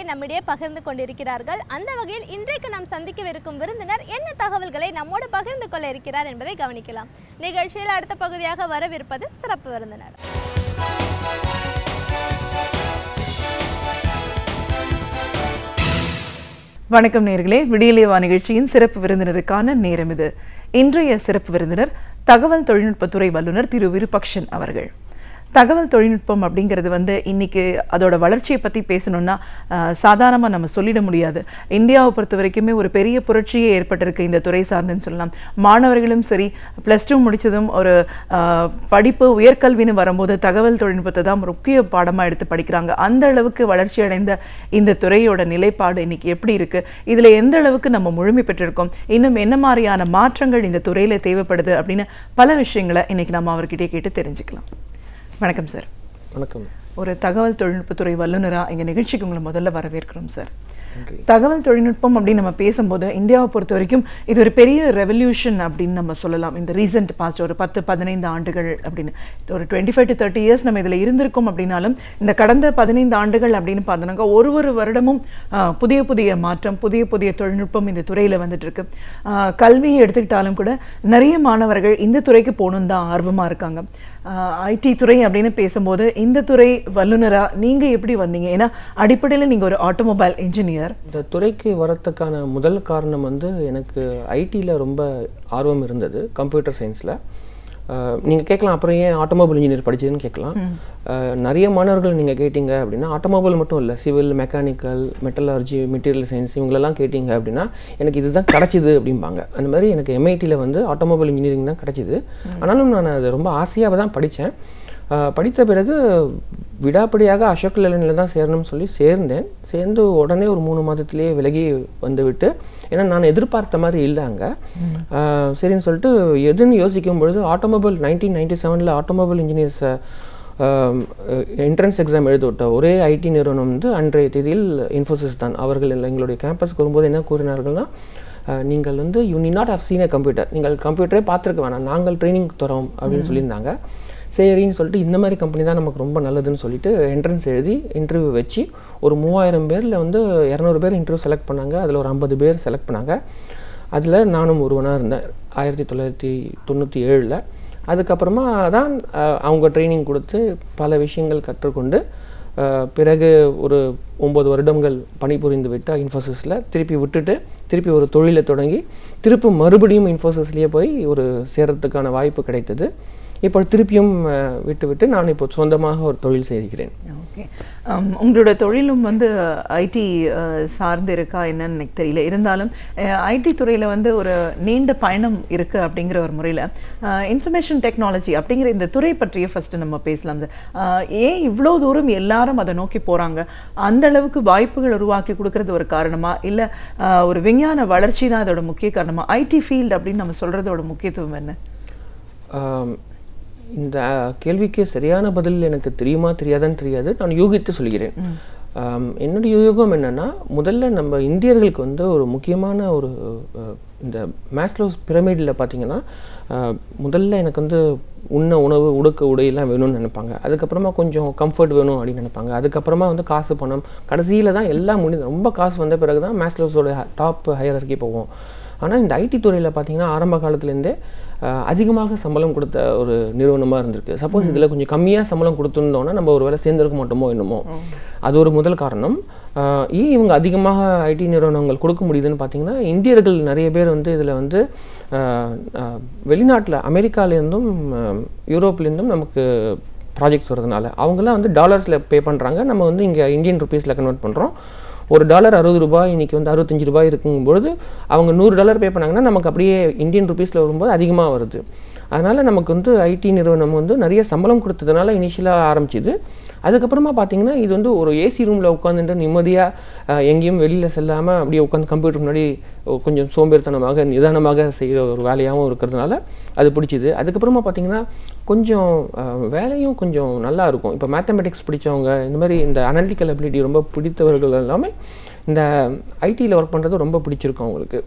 நம்மிடையே பகிர்ந்து கொண்டிருக்கிறார்கள் அந்த வகையில் இன்றைக்கு நாம் சந்திக்கவிருக்கும் விருந்தினர் என்ன தகவல்களை நம்மோடு பகிர்ந்து கொள்ள இருக்கிறார் என்பதை கவனிக்கலாம் நிகழ்ச்சியில் அடுத்த பகுதியாக வரவிருப்பது சிறப்பு விருந்தினர் வணக்கம் நேர்களே விடியலேவா நிகழ்ச்சியின் சிறப்பு விருந்தினருக்கான நேரம் இது இன்றைய சிறப்பு விருந்தினர் தகவல் தொழில்நுட்பத்துறை வல்லுநர் திரு விருபக்ஷன் அவர்கள் தகவல் தொழில்நுட்பம் அப்படிங்கிறது வந்து இன்னைக்கு அதோட வளர்ச்சியை பற்றி பேசணும்னா சாதாரணமாக நம்ம சொல்லிட முடியாது இந்தியாவை பொறுத்த வரைக்குமே ஒரு பெரிய புரட்சியே ஏற்பட்டிருக்கு இந்த துறை சார்ந்துன்னு சொல்லலாம் மாணவர்களும் சரி ப்ளஸ் டூ முடிச்சதும் ஒரு ஆஹ், படிப்பு உயர்கல்வின்னு வரும்போது தகவல் தொழில்நுட்பத்தை தான் முக்கிய பாடமாக எடுத்து படிக்கிறாங்க அந்த அளவுக்கு வளர்ச்சி அடைந்த இந்த துறையோட நிலைப்பாடு இன்னைக்கு எப்படி இருக்கு இதுல எந்த அளவுக்கு நம்ம முழுமை பெற்றிருக்கோம் இன்னும் என்ன மாதிரியான மாற்றங்கள் இந்த துறையில தேவைப்படுது அப்படின்னு பல விஷயங்களை இன்னைக்கு நம்ம அவர்கிட்டயே கேட்டு தெரிஞ்சுக்கலாம் வணக்கம் சார் வணக்கம் ஒரு தகவல் தொழில்நுட்பத்துறை வல்லுநரா எங்க நிகழ்ச்சிக்கு உங்களை முதல்ல வரவேற்கிறோம் சார் நன்றி தகவல் தொழில்நுட்பம் அப்படின்னு நம்ம பேசும்போது இந்தியாவை பொறுத்த வரைக்கும் இது ஒரு பெரிய ரெவல்யூஷன் அப்படின்னு நம்ம சொல்லலாம் இந்த ரீசெண்ட் பாஸ்ட் ஒரு பத்து பதினைந்து ஆண்டுகள் அப்படின்னு ஒரு twenty five to thirty years நம்ம இதில் இருந்திருக்கோம் அப்படின்னாலும் இந்த கடந்த பதினைந்து ஆண்டுகள் அப்படின்னு பார்த்தோம்னாக்கா ஒரு ஒரு வருடமும் ஆஹ், புதிய புதிய மாற்றம் புதிய புதிய தொழில்நுட்பம் இந்த துறையில் வந்துட்டு இருக்கு ஆஹ், கல்வியை எடுத்துக்கிட்டாலும் கூட நிறைய மாணவர்கள் இந்த துறைக்கு போகணுன்னு தான் ஆர்வமாக இருக்காங்க ஐடி துறை அப்படின்னு பேசும்போது இந்த துறை வல்லுனரா நீங்க எப்படி வந்தீங்க ஏன்னா அடிப்படையில் நீங்க ஒரு ஆட்டோமொபைல் இன்ஜினியர் இந்த துறைக்கு வரத்துக்கான முதல் காரணம் வந்து எனக்கு ஐடியில் ரொம்ப ஆர்வம் இருந்தது கம்ப்யூட்டர் சயின்ஸில் நீங்கள் கேட்கலாம் அப்புறம் ஏன் ஆட்டோமொபைல் இன்ஜினியர் படிச்சதுன்னு கேட்கலாம் அஹ், நிறைய மாணவர்கள் நீங்கள் கேட்டிங்க அப்படின்னா ஆட்டோமொபைல் மட்டும் இல்லை civil mechanical metallurgy material science இவங்களெல்லாம் கேட்டிங்க அப்படின்னா எனக்கு இதுதான் கிடச்சிது அப்படிம்பாங்க அந்த மாதிரி எனக்கு எம்ஐடியில் வந்து ஆட்டோமொபைல் இன்ஜினியரிங் தான் கிடச்சிது ஆனாலும் நான் அதை ரொம்ப ஆசையாக தான் படித்தேன் ஆஹ் படித்த பிறகு விடாப்படியாக அசோக் லேலனில் தான் சேரணும்னு சொல்லி சேர்ந்தேன் சேர்ந்து உடனே ஒரு மூணு மாதத்திலேயே விலகி வந்து விட்டு ஏன்னா நான் எதிர்பார்த்த மாதிரி இல்லை அங்கே ஆஹ் சரின்னு சொல்லிட்டு எதுன்னு யோசிக்கும் பொழுது ஆட்டோமொபைல் நைன்டீன் நைன்டி செவனில் ஆட்டோமொபைல் இன்ஜினியர்ஸை என்ட்ரன்ஸ் எக்ஸாம் எழுத விட்ட ஒரே ஐடி நிறுவனம் வந்து அன்றைய தேதியில் இன்ஃபோசிஸ் தான் அவர்கள் எங்களுடைய கேம்பஸ்க்கு வரும்போது என்ன கூறினார்கள்னா அஹ், நீங்கள் வந்து you need not have seen a computer நீங்கள் கம்ப்யூட்டரே பார்த்துருக்க வேணாம் நாங்கள் ட்ரைனிங் தரோம் அப்படின்னு சொல்லியிருந்தாங்க சரின்னு சொல்லிட்டு இந்த மாதிரி கம்பெனி தான் நமக்கு ரொம்ப நல்லதுன்னு சொல்லிட்டு என்ட்ரன்ஸ் எழுதி இன்டர்வியூ வச்சு ஒரு மூவாயிரம் பேரில் வந்து இரநூறு பேர் இன்டர்வியூ செலக்ட் பண்ணாங்க அதில் ஒரு ஐம்பது பேர் செலக்ட் பண்ணாங்க அதில் நானும் ஒருவனாக இருந்தேன் ஆயிரத்தி தொள்ளாயிரத்தி தொண்ணூற்றி ஏழில் அதுக்கப்புறமா தான் அஹ், அவங்க ட்ரைனிங் கொடுத்து பல விஷயங்கள் கற்றுக்கொண்டு அஹ், பிறகு ஒரு ஒம்பது வருடங்கள் பணிபுரிந்து விட்டு இன்ஃபோசிஸில் திருப்பி விட்டுட்டு திருப்பி ஒரு தொழிலை தொடங்கி திருப்பி மறுபடியும் இன்ஃபோசிஸ்லேயே போய் ஒரு சேரத்துக்கான வாய்ப்பு கிடைத்தது இப்போ திருப்பியும் அஹ், விட்டு விட்டு நான் இப்போ சொந்தமாக ஒரு தொழில் செய்கிறேன் ஓகே உங்களோட தொழிலும் வந்து ஐடி சார்ந்து இருக்கா என்னன்னு எனக்கு தெரியல இருந்தாலும் ஐடி துறையில் வந்து ஒரு நீண்ட பயணம் இருக்குது அப்படிங்கிற ஒரு முறையில் இன்ஃபர்மேஷன் டெக்னாலஜி அப்படிங்கிற இந்த துறை பற்றிய ஃபஸ்ட்டு நம்ம பேசலாம் சார் அஹ், ஏன் இவ்வளோ தூரம் எல்லாரும் அதை நோக்கி போகிறாங்க அந்த அளவுக்கு வாய்ப்புகள் உருவாக்கி கொடுக்கறது ஒரு காரணமா இல்லை ஒரு விஞ்ஞான வளர்ச்சி தான் அதோட முக்கிய காரணமா ஐடி ஃபீல்டு அப்படின்னு நம்ம சொல்கிறதோட முக்கியத்துவம் என்ன ஆம், இந்த கேள்விக்கு சரியான பதில் எனக்கு தெரியுமா தெரியாதான்னு தெரியாது நான் யூகித்து சொல்கிறேன் ஆம், என்னுடைய யூகம் என்னன்னா முதல்ல நம்ம இந்தியர்களுக்கு வந்து ஒரு முக்கியமான ஒரு அஹ், இந்த மேஸ்லோஸ் பிரமிடில் பார்த்தீங்கன்னா அஹ், முதல்ல எனக்கு வந்து உண்ண உணவு உடுக்க உடையெல்லாம் வேணும்னு நினைப்பாங்க அதுக்கப்புறமா கொஞ்சம் கம்ஃபர்ட் வேணும் அப்படின்னு நினைப்பாங்க அதுக்கப்புறமா வந்து காசு பணம் கடைசியில் தான் எல்லாம் முடிந்து ரொம்ப காசு வந்த பிறகு தான் மேஸ்லோஸோட டாப் ஹையர்கி போவோம் ஆனால் இந்த ஐடி துறையில் பார்த்தீங்கன்னா ஆரம்ப காலத்துலேருந்தே அஹ், அதிகமாக சம்பளம் கொடுத்த ஒரு நிறுவனமாக இருந்திருக்கு சப்போஸ் இதில் கொஞ்சம் கம்மியாக சம்பளம் கொடுத்துருந்தோன்னா நம்ம ஒரு வேலை சேர்ந்திருக்க மாட்டோமோ என்னமோ அது ஒரு முதல் காரணம் அஹ், ஏன் இவங்க அதிகமாக ஐடி நிறுவனங்கள் கொடுக்க முடியுதுன்னு பார்த்தீங்கன்னா இந்தியர்கள் நிறைய பேர் வந்து இதில் வந்து வெளிநாட்டில் அமெரிக்காலேருந்தும் யூரோப்லேருந்தும் நமக்கு ப்ராஜெக்ட்ஸ் வரதுனால அவங்கெல்லாம் வந்து டாலர்ஸில் பே பண்ணுறாங்க நம்ம வந்து இங்கே இந்தியன் ருபீஸில் கன்வெர்ட் பண்ணுறோம் ஒரு டாலர் அறுபது ரூபாய் இன்னைக்கு வந்து அறுபத்தஞ்சு ரூபாய் இருக்கும்பொழுது அவங்க நூறு டாலர் பே பண்ணாங்கன்னா நமக்கு அப்படியே இந்தியன் ருபீஸில் வரும்போது அதிகமாக வருது அதனால் நமக்கு வந்து ஐடி நிறுவனம் வந்து நிறைய சம்பளம் கொடுத்ததுனால இனிஷியலாக ஆரம்பிச்சுது அதுக்கப்புறமா பார்த்தீங்கன்னா இது வந்து ஒரு ஏசி ரூமில் உட்காந்துட்டு நிம்மதியாக எங்கேயும் வெளியில் செல்லாமல் அப்படியே உட்காந்து கம்ப்யூட்டர் முன்னாடி கொஞ்சம் சோம்பேறித்தனமாக நிதானமாக செய்கிற ஒரு வேலையாகவும் இருக்கிறதுனால அது பிடிச்சிது அதுக்கப்புறமா பார்த்தீங்கன்னா கொஞ்சம் அஹ், வேலையும் கொஞ்சம் நல்லா இருக்கும் இப்போ மேத்தமெட்டிக்ஸ் பிடிச்சவங்க இந்த மாதிரி இந்த அனலிட்டிக்கல் அபிலிட்டி ரொம்ப பிடித்தவர்கள் எல்லாமே இந்த ஐடியில் ஒர்க் பண்ணுறது ரொம்ப பிடிச்சிருக்கும் அவங்களுக்கு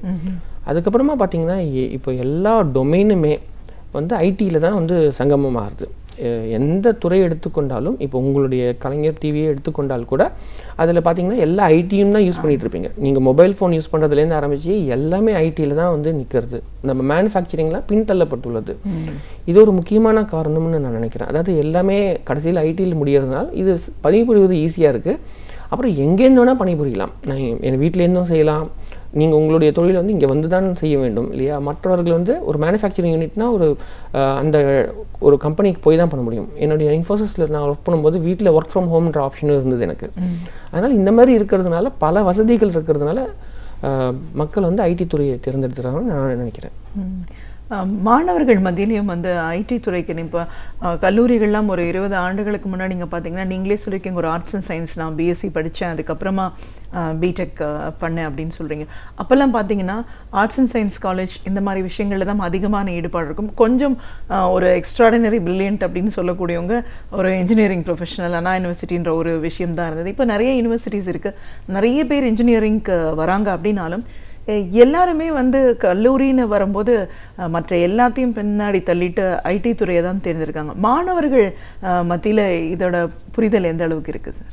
அதுக்கப்புறமா பார்த்தீங்கன்னா இ- இப்போ எல்லா டொமைனுமே வந்து ஐடியில் தான் வந்து சங்கமம் ஆகுது அஹ், எந்த துறை எடுத்துக்கொண்டாலும் இப்போ உங்களுடைய கலைஞர் டிவியை எடுத்துக்கொண்டால் கூட அதில் பார்த்தீங்கன்னா எல்லா ஐடியும் தான் யூஸ் பண்ணிட்டு இருப்பீங்க நீங்கள் மொபைல் ஃபோன் யூஸ் பண்ணுறதுலேருந்து ஆரம்பிச்சு எல்லாமே ஐடியில் தான் வந்து நிற்கிறது நம்ம மேனுஃபேக்சரிங்லாம் பின்தள்ளப்பட்டுள்ளது இது ஒரு முக்கியமான காரணம்னு நான் நினைக்கிறேன் அதாவது எல்லாமே கடைசியில் ஐடியில் முடியறதுனால இது ஸ்- பணிபுரிவது ஈஸியாக இருக்குது அப்புறம் எங்கேருந்து வேணால் பணிபுரியலாம் நான் என் வீட்டிலேருந்தும் செய்யலாம் நீங்கள் உங்களுடைய தொழிலை வந்து இங்கே வந்து தான் செய்ய வேண்டும் இல்லையா மற்றவர்கள் வந்து ஒரு மேனுஃபேக்சரிங் யூனிட்னா ஒரு அஹ், அந்த ஒரு கம்பெனிக்கு போய் தான் பண்ண முடியும் என்னுடைய இன்ஃபோசிஸில் நான் ஒர்க் பண்ணும்போது வீட்டில் ஒர்க் ஃப்ரம் ஹோம்ன்ற ஆப்ஷனும் இருந்தது எனக்கு அதனால் இந்த மாதிரி இருக்கிறதுனால பல வசதிகள் இருக்கிறதுனால அஹ், மக்கள் வந்து ஐடி துறையை தேர்ந்தெடுத்துறாங்கன்னு நான் நினைக்கிறேன் ம். அஹ், மாணவர்கள் மத்தியிலையும் வந்து ஐடி துறைக்கு இப்போ கல்லூரிகள்லாம் ஒரு இருபது ஆண்டுகளுக்கு முன்னாடி நீங்கள் பார்த்தீங்கன்னா நீங்களே சொல்லியிருக்கீங்க ஒரு ஆர்ட்ஸ் அண்ட் சயின்ஸ் நான் பிஎஸ்சி படித்தேன் அதுக்கப்புறமா பிடெக் பண்ணேன் அப்படின்னு சொல்கிறீங்க அப்போல்லாம் பார்த்தீங்கன்னா ஆர்ட்ஸ் அண்ட் சயின்ஸ் காலேஜ் இந்த மாதிரி விஷயங்களில் தான் அதிகமான ஈடுபாடு இருக்கும் கொஞ்சம் அஹ், ஒரு எக்ஸ்ட்ராடினரி பிரில்லியன்ட் அப்படின்னு சொல்லக்கூடியவங்க ஒரு இன்ஜினியரிங் ப்ரொஃபஷனல் அண்ணா யூனிவர்சிட்டின்ற ஒரு விஷயம் தான் இருந்தது இப்போ நிறைய யூனிவர்சிட்டிஸ் இருக்குது நிறைய பேர் இன்ஜினியரிங்க்கு வராங்க அப்படின்னாலும் எ- எல்லாருமே வந்து கல்லூரின்னு வரும்போது அஹ், மற்ற எல்லாத்தையும் பின்னாடி தள்ளிட்டு ஐடி துறையை தான் தேர்ந்தெடுக்காங்க மாணவர்கள் அஹ், மத்தியில இதோட புரிதல் எந்த அளவுக்கு இருக்கு சார்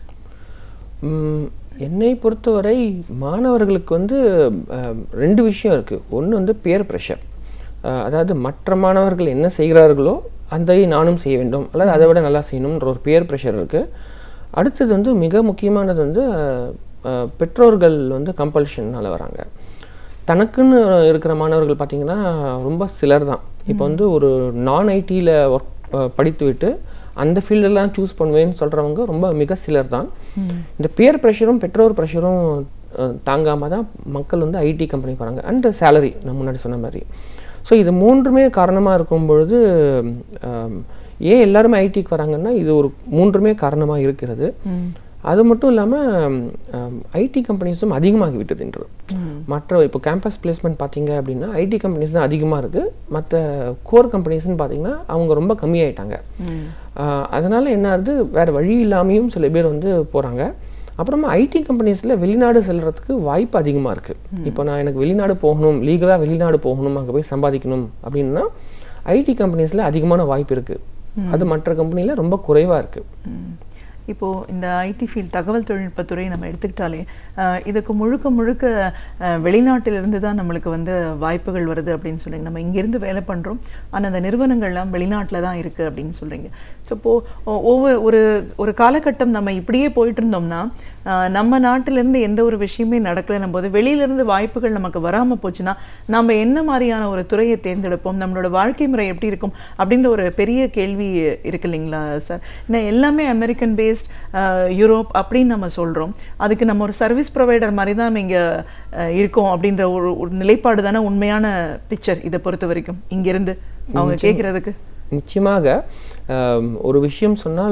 ம், என்னை பொறுத்தவரை மாணவர்களுக்கு வந்து அஹ், ரெண்டு விஷயம் இருக்குது ஒன்று வந்து பியர் ப்ரெஷர் அதாவது மற்ற மாணவர்கள் என்ன செய்கிறார்களோ அதை நானும் செய்ய வேண்டும் அல்லது அதை விட நல்லா செய்யணுன்ற ஒரு பியர் ப்ரெஷர் இருக்குது அடுத்தது வந்து மிக முக்கியமானது வந்து அஹ், அஹ், பெற்றோர்கள் வந்து கம்பல்ஷனால் வராங்க தனக்குன்னு இருக்கிற மாணவர்கள் பார்த்தீங்கன்னா ரொம்ப சிலர் தான் இப்போ வந்து ஒரு நான் ஐடியில் ஒர்க் படித்துவிட்டு அந்த ஃபீல்டெல்லாம் சூஸ் பண்ணுவேன்னு சொல்கிறவங்க ரொம்ப மிக சிலர் தான் இந்த பியர் ப்ரெஷரும் பெற்றோர் ப்ரெஷரும் தாங்காமல் தான் மக்கள் வந்து ஐடி கம்பெனிக்கு வராங்க அண்ட் சேலரி நான் முன்னாடி சொன்ன மாதிரி ஸோ இது மூன்றுமே காரணமாக இருக்கும் பொழுது அஹ், ஏன் எல்லாருமே ஐடிக்கு வராங்கன்னா இது ஒரு மூன்றுமே காரணமாக இருக்கிறது அது மட்டும் இல்லாமல் ஐடி கம்பெனிஸும் அதிகமாகி விட்டது இன்று மற்ற இப்போ கேம்பஸ் பிளேஸ்மெண்ட் பார்த்தீங்க அப்படின்னா ஐடி கம்பெனிஸ் தான் அதிகமாக இருக்குது மற்ற கோர் கம்பெனிஸ்னு பார்த்தீங்கன்னா அவங்க ரொம்ப கம்மியாயிட்டாங்க அதனால் என்ன ஆகுது வேறு வழி இல்லாமையும் சில பேர் வந்து போகிறாங்க அப்புறமா ஐடி கம்பெனிஸில் வெளிநாடு செல்றதுக்கு வாய்ப்பு அதிகமாக இருக்குது இப்போ நான் எனக்கு வெளிநாடு போகணும் லீகலாக வெளிநாடு போகணும் அங்கே போய் சம்பாதிக்கணும் அப்படின்னா ஐடி கம்பெனிஸில் அதிகமான வாய்ப்பு இருக்குது அது மற்ற கம்பெனியில் ரொம்ப குறைவாக இருக்குது ம். இப்போ இந்த ஐடி ஃபீல்ட் தகவல் தொழில்நுட்பத்துறை நம்ம எடுத்துக்கிட்டாலே அஹ், இதுக்கு முழுக்க முழுக்க அஹ், வெளிநாட்டிலிருந்து தான் நம்மளுக்கு வந்து வாய்ப்புகள் வருது அப்படின்னு சொல்றீங்க நம்ம இங்கிருந்து வேலை பண்றோம் ஆனா அந்த நிறுவனங்கள்லாம் வெளிநாட்டில் தான் இருக்கு அப்படின்னு சொல்றீங்க ஸோ இப்போ ஒ- ஒவ்வொரு ஒரு ஒரு காலகட்டம் நம்ம இப்படியே போயிட்டு இருந்தோம்னா அஹ், நம்ம நாட்டிலேருந்து எந்த ஒரு விஷயமே நடக்கலைன்னும் போது வெளியிலேருந்து வாய்ப்புகள் நமக்கு வராம போச்சுன்னா நம்ம என்ன மாதிரியான ஒரு துறையை தேர்ந்தெடுப்போம் நம்மளோட வாழ்க்கை முறை எப்படி இருக்கும் அப்படின்ற ஒரு பெரிய கேள்வி இருக்கு இல்லைங்களா சார் ஏன்னா எல்லாமே அமெரிக்கன் பேஸ்ட் யூரோப் அப்படின்னு நம்ம சொல்றோம் அதுக்கு நம்ம ஒரு சர்வீஸ் ப்ரொவைடர் மாதிரி தான் நம்ம இங்க அஹ், இருக்கோம் அப்படின்ற ஒரு ஒரு நிலைப்பாடு தானே உண்மையான பிக்சர் இதை பொறுத்த வரைக்கும் இங்கிருந்து அவங்க கேட்கறதுக்கு நிச்சயமாக ஆம், ஒரு விஷயம் சொன்னால்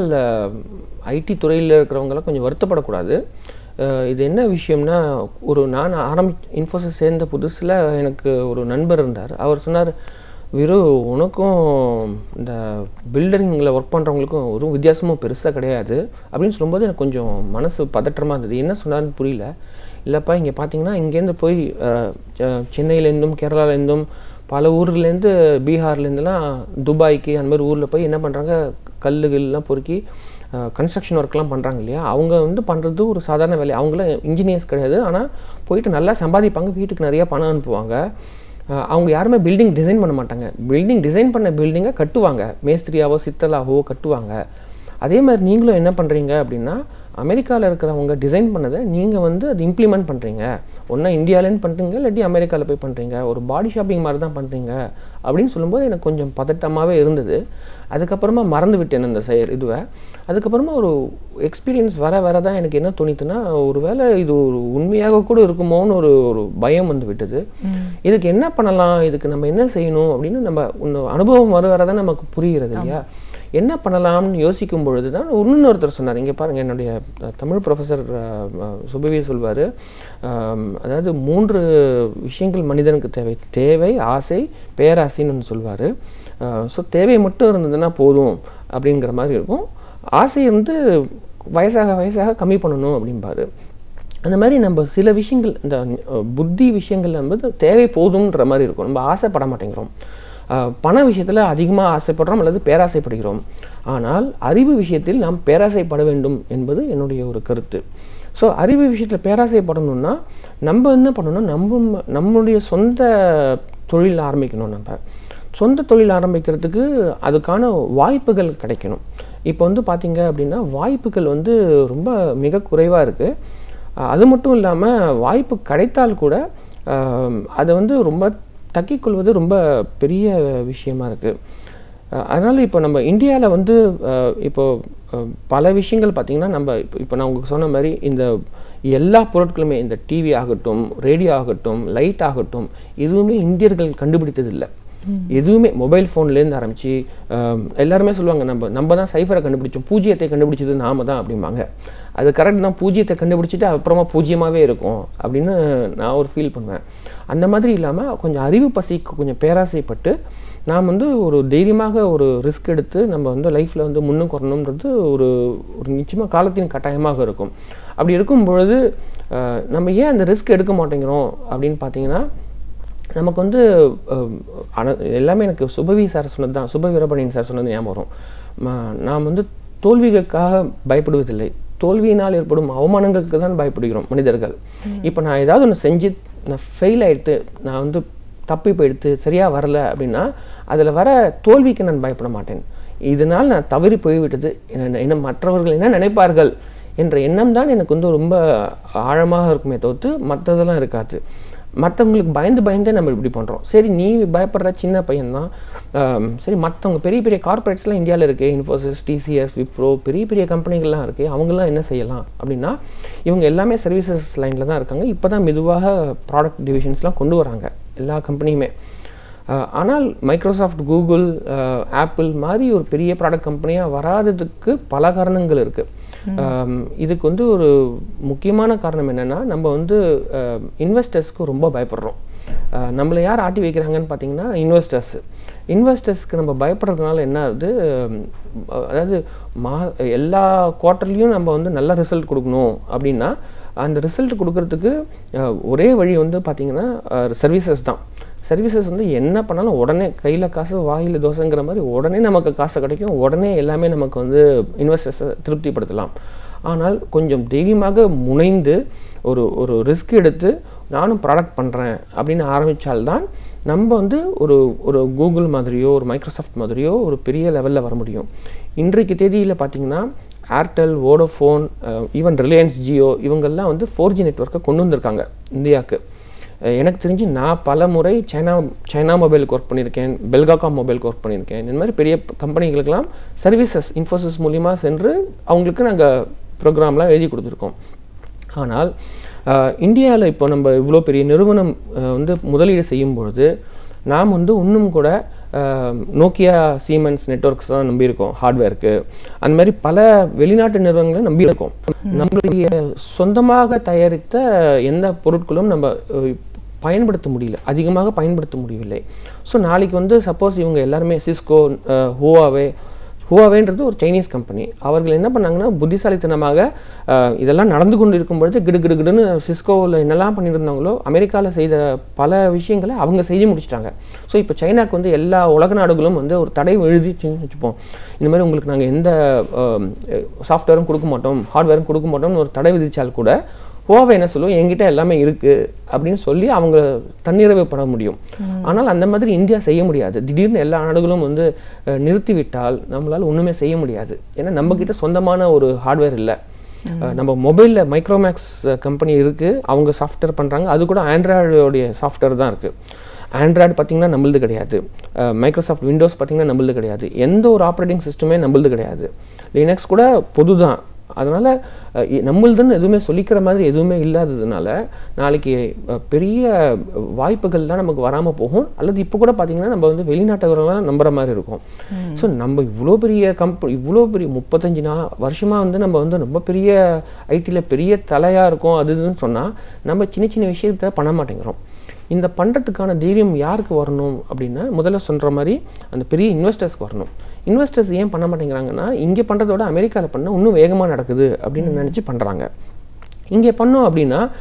ஐடி துறையில் இருக்கிறவங்களாம் கொஞ்சம் வருத்தப்படக்கூடாது அஹ், இது என்ன விஷயம்னா ஒரு நான் ஆரம்பி இன்ஃபோசிஸ் சேர்ந்த புதுசில் எனக்கு ஒரு நண்பர் இருந்தார் அவர் சொன்னார் வெறு உனக்கும் இந்த பில்டரிங்கில் ஒர்க் பண்ணுறவங்களுக்கும் ஒரு வித்தியாசமும் பெருசாக கிடையாது அப்படின்னு சொல்லும்போது எனக்கு கொஞ்சம் மனசு பதற்றமாக இருந்தது என்ன சொன்னார்னு புரியல இல்லைப்பா இங்கே பார்த்தீங்கன்னா இங்கேருந்து போய் அஹ், செ- சென்னையிலேருந்தும் கேரளாலேருந்தும் பல ஊர்லேருந்து பீகார்லேருந்துலாம் துபாய்க்கு அந்த மாதிரி ஊரில் போய் என்ன பண்ணுறாங்க கல்லுகள்லாம் பொறுக்கி கன்ஸ்ட்ரக்ஷன் ஒர்க்லாம் பண்ணுறாங்க இல்லையா அவங்க வந்து பண்ணுறது ஒரு சாதாரண வேலை அவங்களாம் இன்ஜினியர்ஸ் கிடையாது ஆனால் போயிட்டு நல்லா சம்பாதிப்பாங்க வீட்டுக்கு நிறைய பணம் அனுப்புவாங்க அஹ் அவங்க யாருமே பில்டிங் டிசைன் பண்ண மாட்டாங்க பில்டிங் டிசைன் பண்ண பில்டிங்கை கட்டுவாங்க மேஸ்திரியாவோ சித்தலாவோ கட்டுவாங்க அதே மாதிரி நீங்களும் என்ன பண்ணுறீங்க அப்படின்னா அமெரிக்காவில் இருக்கிறவங்க டிசைன் பண்ணதை நீங்கள் வந்து அது இம்ப்ளிமெண்ட் பண்ணுறீங்க ஒன்றா இந்தியாவிலேருந்து பண்ணுறீங்க இல்லாட்டி அமெரிக்காவில் போய் பண்ணுறீங்க ஒரு பாடி ஷாப்பிங் மாதிரி தான் பண்ணுறீங்க அப்படின்னு சொல்லும்போது எனக்கு கொஞ்சம் பதட்டமாகவே இருந்தது அதுக்கப்புறமா மறந்து விட்டேன் அந்த செயல் இதுவை அதுக்கப்புறமா ஒரு எக்ஸ்பீரியன்ஸ் வர வர தான் எனக்கு என்ன தோணித்துன்னா ஒருவேளை இது ஒரு உண்மையாக கூட இருக்குமோன்னு ஒரு ஒரு பயம் வந்து விட்டது இதுக்கு என்ன பண்ணலாம் இதுக்கு நம்ம என்ன செய்யணும் அப்படின்னு நம்ம இன்னும் அனுபவம் வர வர தான் நமக்கு புரிகிறது இல்லையா என்ன பண்ணலாம்னு யோசிக்கும் பொழுது தான் இன்னொருத்தர் சொன்னார் இங்கே பாருங்க என்னுடைய அஹ், தமிழ் ப்ரொஃபஸர் சுபவி சொல்வார் அதாவது மூன்று விஷயங்கள் மனிதனுக்கு தேவை தேவை ஆசை பேராசைன்னு ஒன்று சொல்வார் ஸோ தேவை மட்டும் இருந்ததுன்னா போதும் அப்படிங்கிற மாதிரி இருக்கும் ஆசை வந்து வயசாக வயசாக கம்மி பண்ணணும் அப்படிம்பாரு அந்த மாதிரி நம்ம சில விஷயங்கள் இந்த அஹ், புத்தி விஷயங்கள் வந்து தேவை போதும்ன்ற மாதிரி இருக்கும் நம்ம ஆசைப்பட மாட்டேங்கிறோம் அஹ், பண விஷயத்தில் அதிகமாக ஆசைப்படுறோம் அல்லது பேராசைப்படுகிறோம் ஆனால் அறிவு விஷயத்தில் நாம் பேராசைப்பட வேண்டும் என்பது என்னுடைய ஒரு கருத்து ஸோ அறிவு விஷயத்தில் பேராசைப்படணும்னா நம்ம என்ன பண்ணணும் நம்ம நம்மளுடைய சொந்த தொழில் ஆரம்பிக்கணும் நம்ம சொந்த தொழில் ஆரம்பிக்கிறதுக்கு அதுக்கான வாய்ப்புகள் கிடைக்கணும் இப்போ வந்து பார்த்தீங்க அப்படின்னா வாய்ப்புகள் வந்து ரொம்ப மிக குறைவாக இருக்குது அது மட்டும் இல்லாமல் வாய்ப்பு கிடைத்தால் கூட ஆம், அதை வந்து ரொம்ப தக்கிக்கொள்வது ரொம்ப பெரிய விஷயமா இருக்குது அதனால் இப்போ நம்ம இந்தியாவில் வந்து அஹ், இப்போ அஹ், பல விஷயங்கள் பார்த்திங்கன்னா நம்ம இப்போ இப்போ நான் உங்களுக்கு சொன்ன மாதிரி இந்த எல்லா பொருட்களுமே இந்த டிவி ஆகட்டும் ரேடியோ ஆகட்டும் லைட் ஆகட்டும் எதுவுமே இந்தியர்கள் கண்டுபிடித்ததில்லை எதுவுமே மொபைல் ஃபோன்லேருந்து ஆரம்பித்து எல்லாருமே சொல்லுவாங்க நம்ம நம்ம தான் சைஃபரை கண்டுபிடிச்சோம் பூஜ்ஜியத்தை கண்டுபிடிச்சது நாம தான் அப்படிம்பாங்க அது கரெக்ட் தான் பூஜ்ஜியத்தை கண்டுபிடிச்சிட்டு அப்புறமா பூஜ்ஜியமாகவே இருக்கும் அப்படின்னு நான் ஒரு ஃபீல் பண்ணுவேன் அந்த மாதிரி இல்லாமல் கொஞ்சம் அறிவு பசிக்கு கொஞ்சம் பேராசைப்பட்டு நாம் வந்து ஒரு தைரியமாக ஒரு ரிஸ்க் எடுத்து நம்ம வந்து லைஃப்பில் வந்து முன்னுக்கு வரணுன்றது ஒரு ஒரு நிச்சயமாக காலத்தின் கட்டாயமாக இருக்கும் அப்படி இருக்கும் பொழுது அஹ், நம்ம ஏன் அந்த ரிஸ்க் எடுக்க மாட்டேங்கிறோம் அப்படின்னு பார்த்தீங்கன்னா நமக்கு வந்து அஹ், ஆன- எல்லாமே எனக்கு சுபவி சார் சொன்னது தான் சுப வீரபாண்டியன் சார் சொன்னது ஞாபகம் வரும் ம- நாம் வந்து தோல்விகளுக்காக பயப்படுவதில்லை தோல்வியினால் ஏற்படும் அவமானங்களுக்கு தான் பயப்படுகிறோம் மனிதர்கள் இப்போ நான் ஏதாவது ஒன்று செஞ்சு நான் ஃபெயில் ஆயிடுத்து நான் வந்து தப்பி போயிடுத்து சரியாக வரல அப்படின்னா அதில் வர தோல்விக்கு நான் பயப்பட மாட்டேன் இதனால் நான் தவறி போய்விட்டது என்ன என்ன மற்றவர்கள் என்ன நினைப்பார்கள் என்ற எண்ணம் தான் எனக்கு வந்து ரொம்ப ஆழமாக இருக்குமே தவிர்த்து மற்றதெல்லாம் இருக்காது மற்றவங்களுக்கு பயந்து பயந்தே நம்ம இப்படி பண்ணுறோம் சரி நீ பயப்படுற சின்ன பையன்தான் ஆம், சரி மற்றவங்க பெரிய பெரிய கார்ப்பரேட்ஸ்லாம் இந்தியாவில் இருக்குது இன்ஃபோசிஸ் டிசிஎஸ் விப்ரோ பெரிய பெரிய கம்பெனிகள்லாம் இருக்குது அவங்கெல்லாம் என்ன செய்யலாம் அப்படின்னா இவங்க எல்லாமே சர்வீசஸ் லைனில் தான் இருக்காங்க இப்போ தான் மெதுவாக ப்ராடக்ட் டிவிஷன்ஸ்லாம் கொண்டு வராங்க எல்லா கம்பெனியுமே அஹ், ஆனால் மைக்ரோசாஃப்ட் கூகுள் ஆப்பிள் மாதிரி ஒரு பெரிய ப்ராடக்ட் கம்பெனியாக வராததுக்கு பல காரணங்கள் இருக்குது இதுக்கு வந்து ஒரு முக்கியமான காரணம் என்னென்னா நம்ம வந்து இன்வெஸ்டர்ஸ்க்கு ரொம்ப பயப்படுறோம் அஹ், நம்மளை யார் ஆட்டி வைக்கிறாங்கன்னு பார்த்தீங்கன்னா இன்வெஸ்டர்ஸ் இன்வெஸ்டர்ஸ்க்கு நம்ம பயப்படுறதுனால என்ன ஆகுது அஹ், அதாவது மா எல்லா குவார்ட்டர்லேயும் நம்ம வந்து நல்ல ரிசல்ட் கொடுக்கணும் அப்படின்னா அந்த ரிசல்ட் கொடுக்கறதுக்கு அஹ், ஒரே வழி வந்து பார்த்திங்கன்னா சர்வீசஸ் தான் சர்வீசஸ் வந்து என்ன பண்ணாலும் உடனே கையில் காசு வாயில் தோசைங்கிற மாதிரி உடனே நமக்கு காசு கிடைக்கும் உடனே எல்லாமே நமக்கு வந்து இன்வெஸ்டர்ஸை திருப்திப்படுத்தலாம் ஆனால் கொஞ்சம் தைரியமாக முனைந்து ஒரு ஒரு ரிஸ்க் எடுத்து நானும் ப்ராடக்ட் பண்ணுறேன் அப்படின்னு ஆரம்பித்தால்தான் நம்ம வந்து ஒரு ஒரு கூகுள் மாதிரியோ ஒரு மைக்ரோசாஃப்ட் மாதிரியோ ஒரு பெரிய லெவலில் வர முடியும் இன்றைக்கு தேதியில் பார்த்தீங்கன்னா Airtel Vodafone even Reliance Jio இவங்கெல்லாம் வந்து ஃபோர் ஜி நெட்ஒர்க்கை கொண்டு வந்திருக்காங்க இந்தியாவுக்கு அஹ் எனக்கு தெரிஞ்சு நான் பல முறை சைனா சைனா மொபைலுக்கு ஒர்க் பண்ணியிருக்கேன் பெல்காகாம் மொபைலுக்கு ஒர்க் பண்ணியிருக்கேன் இந்த மாதிரி பெரிய கம்பெனிகளுக்கெல்லாம் சர்வீசஸ் இன்ஃபோசிஸ் மூலிமா சென்று அவங்களுக்கு நாங்கள் ப்ரோக்ராம்லாம் எழுதி கொடுத்துருக்கோம் ஆனால் இந்தியாவில் இப்போ நம்ம இவ்வளோ பெரிய நிறுவனம் அஹ், வந்து முதலீடு செய்யும் பொழுது நாம் வந்து இன்னும் கூட நோக்கியா சீமென்ஸ் நெட்ஒர்க்ஸ் தான் நம்பியிருக்கோம் ஹார்ட்வேருக்கு அந்த மாதிரி பல வெளிநாட்டு நிறுவனங்களை நம்பியிருக்கோம் நம்மளுடைய சொந்தமாக தயாரித்த எந்த பொருட்களும் நம்ம அஹ், பயன்படுத்த முடியல அதிகமாக பயன்படுத்த முடியவில்லை ஸோ நாளைக்கு வந்து சப்போஸ் இவங்க எல்லாருமே சிஸ்கோ ஹூவாவே ஹுவாவேன்றது ஒரு சைனீஸ் கம்பெனி அவர்கள் என்ன பண்ணாங்கன்னா புத்திசாலித்தனமாக அஹ், இதெல்லாம் நடந்து கொண்டு இருக்கும் பொழுது கிடு கிடு கிடுன்னு சிஸ்கோவில் என்னெல்லாம் பண்ணியிருந்தாங்களோ அமெரிக்காவில் செய்த பல விஷயங்களை அவங்க செய்து முடிச்சிட்டாங்க ஸோ இப்போ சைனாக்கு வந்து எல்லா உலக நாடுகளும் வந்து ஒரு தடை எழுதிச்சுன்னு வச்சுப்போம் இந்த மாதிரி உங்களுக்கு நாங்கள் எந்த சாஃப்ட்வேரும் கொடுக்க மாட்டோம் ஹார்ட்வேரும் கொடுக்க மாட்டோம்னு ஒரு தடை விதித்தால் கூட ஹுவாவை என்ன சொல்லுவோம் என்கிட்ட எல்லாமே இருக்குது அப்படின்னு சொல்லி அவங்க தன்னிறைவு பட முடியும் ஆனால் அந்த மாதிரி இந்தியா செய்ய முடியாது திடீர்னு எல்லா நாடுகளும் வந்து அஹ், நிறுத்திவிட்டால் நம்மளால் ஒன்றுமே செய்ய முடியாது ஏன்னா நம்மக்கிட்ட சொந்தமான ஒரு ஹார்ட்வேர் இல்லை அஹ், நம்ம மொபைலில் மைக்ரோமேக்ஸ் கம்பெனி இருக்குது அவங்க சாஃப்ட்வேர் பண்ணுறாங்க அது கூட ஆண்ட்ராய்டோடைய சாஃப்ட்வேர் தான் இருக்குது ஆண்ட்ராய்டு பார்த்தீங்கன்னா நம்மளது கிடையாது மைக்ரோசாஃப்ட் விண்டோஸ் பார்த்தீங்கன்னா நம்மளது கிடையாது எந்த ஒரு ஆப்ரேட்டிங் சிஸ்டமே நம்மளது கிடையாது லினக்ஸ் கூட பொது தான் அதனால் நம்மளுதுன்னு எதுவுமே சொல்லிக்கிற மாதிரி எதுவுமே இல்லாததுனால நாளைக்கு அஹ், பெரிய வாய்ப்புகள் தான் நமக்கு வராமல் போகும் அல்லது இப்போ கூட பார்த்தீங்கன்னா நம்ம வந்து வெளிநாட்டவர்கள்லாம் நம்புற மாதிரி இருக்கும் ஸோ நம்ம இவ்வளோ பெரிய கம்பெனி இவ்வளோ பெரிய முப்பத்தஞ்சு நா வருஷமாக வந்து நம்ம வந்து ரொம்ப பெரிய ஐடியில் பெரிய தலையாக இருக்கோம் அது இதுன்னு சொன்னால் நம்ம சின்ன சின்ன விஷயத்த பண்ண மாட்டேங்கிறோம் இந்த பண்ணுறதுக்கான தைரியம் யாருக்கு வரணும் அப்படின்னா முதல்ல சொல்கிற மாதிரி அந்த பெரிய இன்வெஸ்டர்ஸ்க்கு வரணும் இன்வெஸ்டர்ஸ் ஏன் பண்ண மாட்டேங்கிறாங்கன்னா இங்கே பண்ணுறத விட அமெரிக்காவில் பண்ணால் இன்னும் வேகமாக நடக்குது அப்படின்னு நினச்சி பண்ணுறாங்க இங்கே பண்ணோம் அப்படின்னா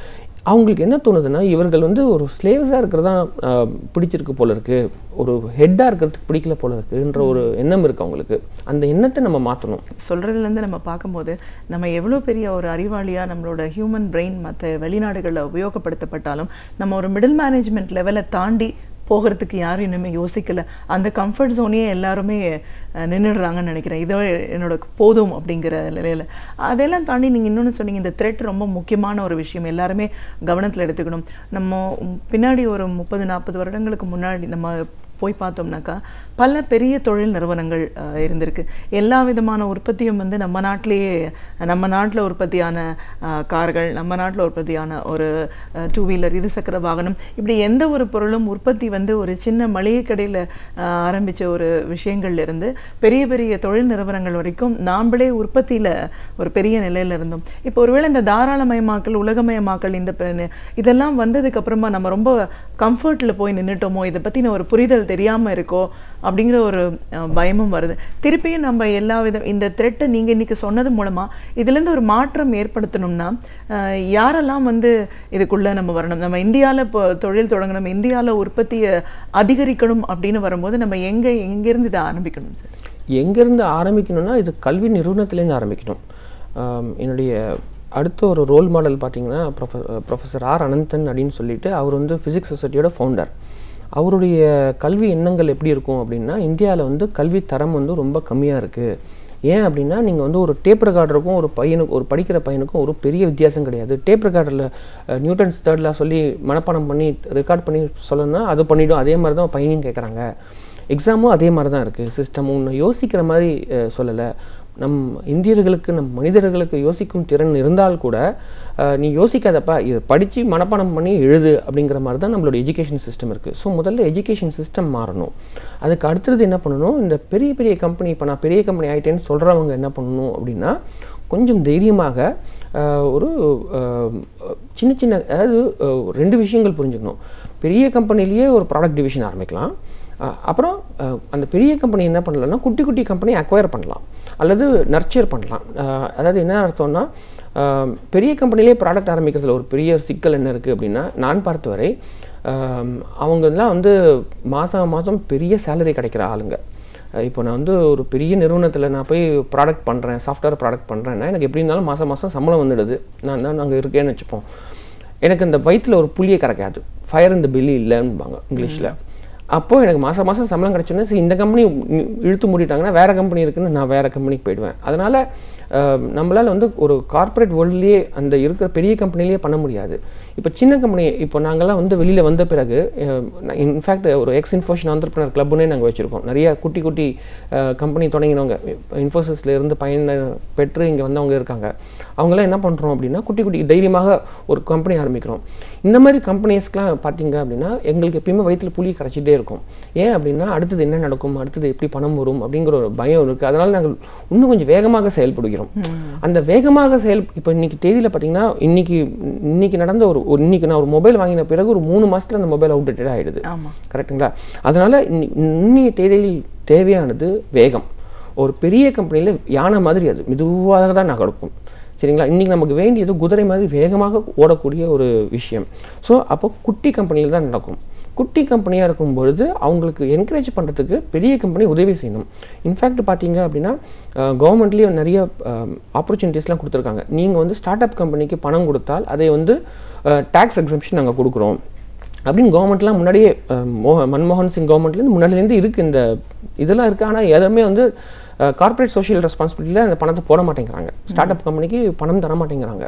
அவங்களுக்கு என்ன தோணுதுன்னா இவர்கள் வந்து ஒரு ஸ்லேவ்ஸாக இருக்கிறதா பிடிச்சிருக்கு போல இருக்கு ஒரு ஹெட்டாக இருக்கிறதுக்கு பிடிக்கல போல இருக்குன்ற ஒரு எண்ணம் இருக்குது அவங்களுக்கு அந்த எண்ணத்தை நம்ம மாற்றணும் சொல்கிறதுலேருந்து நம்ம பார்க்கும்போது நம்ம எவ்வளோ பெரிய ஒரு அறிவாளியாக நம்மளோட ஹியூமன் பிரெயின் மற்ற வெளிநாடுகளில் உபயோகப்படுத்தப்பட்டாலும் நம்ம ஒரு மிடில் மேனேஜ்மெண்ட் லெவலை தாண்டி போகிறதுக்கு யாரும் இன்னுமே யோசிக்கல அந்த கம்ஃபர்ட் ஜோனையே எல்லாருமே அஹ், நின்னுடுறாங்கன்னு நினைக்கிறேன் இதோ என்னோட போதும் அப்படிங்கிற நிலையில் அதெல்லாம் தாண்டி நீங்கள் இன்னொன்று சொன்னீங்க இந்த த்ரெட் ரொம்ப முக்கியமான ஒரு விஷயம் எல்லாருமே கவனத்தில் எடுத்துக்கணும் நம்ம உம், பின்னாடி ஒரு முப்பது நாற்பது வருடங்களுக்கு முன்னாடி நம்ம போய் பார்த்தோம்னாக்கா பல பெரிய தொழில் நிறுவனங்கள் அஹ், இருந்திருக்கு எல்லா விதமான உற்பத்தியும் வந்து நம்ம நாட்டிலேயே நம்ம நாட்டில் உற்பத்தியான அஹ், கார்கள் நம்ம நாட்டில் உற்பத்தியான ஒரு டூ வீலர் இருசக்கர வாகனம் இப்படி எந்த ஒரு பொருளும் உற்பத்தி வந்து ஒரு சின்ன மளிகை கடையில் ஆரம்பித்த ஒரு விஷயங்கள்ல இருந்து பெரிய பெரிய தொழில் நிறுவனங்கள் வரைக்கும் நாம்ளே உற்பத்தியில் ஒரு பெரிய நிலையில் இருந்தோம் இப்போ ஒருவேளை இந்த தாராளமயமாக்கல் உலகமயமாக்கல் இந்த ப- இதெல்லாம் வந்ததுக்கு அப்புறமா நம்ம ரொம்ப கம்ஃபர்ட்டில் போய் நின்னுட்டோமோ இதை பற்றின ஒரு புரிதல் தெரியாமல் இருக்கோ அப்படிங்கிற ஒரு அஹ், பயமும் வருது திருப்பியும் நம்ம எல்லா வித இந்த த்ரெட்டை நீங்கள் இன்னைக்கு சொன்னது மூலமாக இதுலேருந்து ஒரு மாற்றம் ஏற்படுத்தணும்னா அஹ், யாரெல்லாம் வந்து இதுக்குள்ளே நம்ம வரணும் நம்ம இந்தியாவில் இப்போ தொழில் தொடங்கணும் இந்தியாவில் உற்பத்தியை அதிகரிக்கணும் அப்படின்னு வரும்போது நம்ம எங்கே எங்கேருந்து இதை ஆரம்பிக்கணும் சார் எங்கேருந்து ஆரம்பிக்கணும்னா இது கல்வி நிறுவனத்துலேருந்து ஆரம்பிக்கணும் ஆம், என்னுடைய அடுத்த ஒரு ரோல் மாடல் பார்த்தீங்கன்னா ப்ரொஃப ப்ரொஃபஸர் ஆர் அனந்தன் அப்படின்னு சொல்லிட்டு அவர் வந்து ஃபிசிக்ஸ் சொசைட்டியோட ஃபவுண்டர் அவருடைய கல்வி எண்ணங்கள் எப்படி இருக்கும் அப்படின்னா இந்தியாவில் வந்து கல்வி தரம் வந்து ரொம்ப கம்மியாக இருக்குது ஏன் அப்படின்னா நீங்கள் வந்து ஒரு டேப் ரெக்கார்டருக்கும் ஒரு பையனுக்கு ஒரு படிக்கிற பையனுக்கும் ஒரு பெரிய வித்தியாசம் கிடையாது டேப் ரெக்கார்டரில் நியூட்டன்ஸ் தேர்டில் சொல்லி மனப்பாடம் பண்ணி ரெக்கார்ட் பண்ணி சொல்லணும்னா அது பண்ணிவிடும் அதே மாதிரி தான் பையனையும் கேட்குறாங்க எக்ஸாமும் அதே மாதிரி தான் இருக்குது சிஸ்டம் ஒன்று யோசிக்கிற மாதிரி சொல்லலை நம் இந்தியர்களுக்கு நம் மனிதர்களுக்கு யோசிக்கும் திறன் இருந்தால் கூட அஹ், நீ யோசிக்காதப்பா இது படித்து மனப்பாடம் பண்ணி எழுது அப்படிங்கிற மாதிரி தான் நம்மளோட எஜுகேஷன் சிஸ்டம் இருக்குது ஸோ முதல்ல எஜுகேஷன் சிஸ்டம் மாறணும் அதுக்கு அடுத்தது என்ன பண்ணணும் இந்த பெரிய பெரிய கம்பெனி இப்போ நான் பெரிய கம்பெனி ஆகிட்டேன்னு சொல்கிறவங்க என்ன பண்ணணும் அப்படின்னா கொஞ்சம் தைரியமாக அஹ், ஒரு அஹ், சின்ன சின்ன அதாவது அஹ், ரெண்டு விஷயங்கள் புரிஞ்சுக்கணும் பெரிய கம்பெனிலேயே ஒரு ப்ராடக்ட் டிவிஷன் ஆரம்பிக்கலாம் அஹ் அப்புறம் அஹ் அந்த பெரிய கம்பெனி என்ன பண்ணலாம்னா குட்டி குட்டி கம்பெனி அக்வயர் பண்ணலாம் அல்லது நர்ச்சர் பண்ணலாம் அஹ் அதாவது என்ன அர்த்தம்னா அஹ் பெரிய கம்பெனிலே ப்ராடக்ட் ஆரம்பிக்கிறதுல ஒரு பெரிய சிக்கல் என்ன இருக்குது அப்படின்னா நான் பார்த்த வரை அஹ் அவங்கெல்லாம் வந்து மாதம் மாதம் பெரிய சேலரி கிடைக்கிற ஆளுங்க அஹ் இப்போ நான் வந்து ஒரு பெரிய நிறுவனத்தில் நான் போய் ப்ராடக்ட் பண்ணுறேன் சாஃப்ட்வேர் ப்ராடக்ட் பண்ணுறேன்னா எனக்கு எப்படி இருந்தாலும் மாதம் மாதம் சம்பளம் வந்துடுது நான் தான் அங்கே இருக்கேன்னு வச்சுப்போம் எனக்கு இந்த வயிற்றில் ஒரு புளியை கரைக்காது ஃபயர் இந்த பில்லி இல்லைன்னுபாங்க இங்கிலீஷில் அப்போது எனக்கு மாதம் மாதம் சம்பளம் கிடச்சோன்னே சரி இந்த கம்பெனி இழுத்து மூடிட்டாங்கன்னா வேறு கம்பெனி இருக்குன்னு நான் வேறு கம்பெனிக்கு போயிடுவேன் அதனால் நம்மளால் வந்து ஒரு கார்ப்பரேட் வேர்ல்ட்லேயே அந்த இருக்கிற பெரிய கம்பெனிலேயே பண்ண முடியாது இப்போ சின்ன கம்பெனி இப்போ நாங்கள்லாம் வந்து வெளியில் வந்த பிறகு இன்ஃபேக்ட் ஒரு எக்ஸ் இன்ஃபோஷன் ஆண்டர்பனர் கிளப்புனே நாங்கள் வச்சுருக்கோம் நிறைய குட்டி குட்டி கம்பெனி தொடங்கினவங்க இன்ஃபோசிஸ்ல இருந்து பயன் பெற்று இங்கே வந்தவங்க இருக்காங்க அவங்களாம் என்ன பண்ணுறோம் அப்படின்னா குட்டி குட்டி தைரியமாக ஒரு கம்பெனி ஆரம்பிக்கிறோம் இந்த மாதிரி கம்பெனிஸ்க்கெலாம் பார்த்தீங்க அப்படின்னா எங்களுக்கு எப்பயுமே வயிற்றில் புளி கரைச்சிட்டே இருக்கும் ஏன் அப்படின்னா அடுத்தது என்ன நடக்கும் அடுத்தது எப்படி பணம் வரும் அப்படிங்கிற ஒரு பயம் இருக்குது அதனால் நாங்கள் இன்னும் கொஞ்சம் வேகமாக செயல்படுகிறோம் அந்த வேகமாக செயல் இப்போ இன்னைக்கு தேதியில் பார்த்தீங்கன்னா இன்னைக்கு இன்னைக்கு நடந்த ஒரு ஒரு இன்னைக்கு நான் ஒரு மொபைல் வாங்கின பிறகு ஒரு மூணு மாசத்துல அந்த மொபைல் அவுடேட்டட் ஆகிடுது ஆமா கரெக்ட்டுங்களா அதனால் இன்னைய தேதியில் தேவையானது வேகம் ஒரு பெரிய கம்பெனியில் யானை மாதிரி அது மெதுவாக தான் நகர்க்கும் சரிங்களா இன்றைக்கி நமக்கு வேண்டியது குதிரை மாதிரி வேகமாக ஓடக்கூடிய ஒரு விஷயம் ஸோ அப்போ குட்டி கம்பெனியில் தான் நடக்கும் குட்டி கம்பெனியாக இருக்கும் பொழுது அவங்களுக்கு என்கரேஜ் பண்ணுறதுக்கு பெரிய கம்பெனி உதவி செய்யணும் இன்ஃபேக்ட் பார்த்தீங்க அப்படின்னா கவர்மெண்ட்லேயே நிறைய ஆப்பர்ச்சுனிட்டிஸ்லாம் கொடுத்துருக்காங்க நீங்கள் வந்து ஸ்டார்ட் அப் கம்பெனிக்கு பணம் கொடுத்தால் அதை வந்து டேக்ஸ் எக்ஸம்ஷன் நாங்கள் கொடுக்குறோம் அப்படின்னு கவர்மெண்ட்லாம் முன்னாடியே அஹ், மோக மன்மோகன் சிங் கவர்மெண்ட்லேருந்து முன்னாடிலேருந்து இருக்குது இந்த இதெல்லாம் இருக்குது ஆனால் எதுவுமே வந்து கார்ப்பரேட் சோஷியல் ரெஸ்பான்சிபிலிட்டியில் அந்த பணத்தை போட மாட்டேங்கிறாங்க ஸ்டார்ட் அப் கம்பெனிக்கு பணம் தர மாட்டேங்கிறாங்க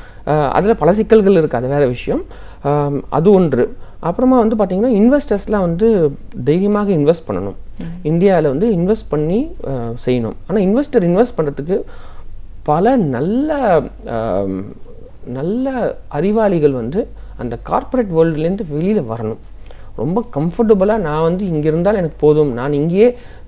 அதில் பல சிக்கல்கள் இருக்குது அது வேறு விஷயம் அஹ், அது ஒன்று அப்புறமா வந்து பார்த்திங்கன்னா இன்வெஸ்டர்ஸ்லாம் வந்து தைரியமாக இன்வெஸ்ட் பண்ணணும் இந்தியாவில் வந்து இன்வெஸ்ட் பண்ணி அஹ், செய்யணும் ஆனால் இன்வெஸ்டர் இன்வெஸ்ட் பண்ணுறதுக்கு பல நல்ல ஆம், நல்ல அறிவாளிகள் வந்து அந்த கார்ப்பரேட் வேர்ல்டுலேருந்து வெளியில் வரணும் ரொம்ப கம்ஃபர்டபுளாக நான் வந்து இங்கே இருந்தால் எனக்கு போதும் நான் இங்கேயே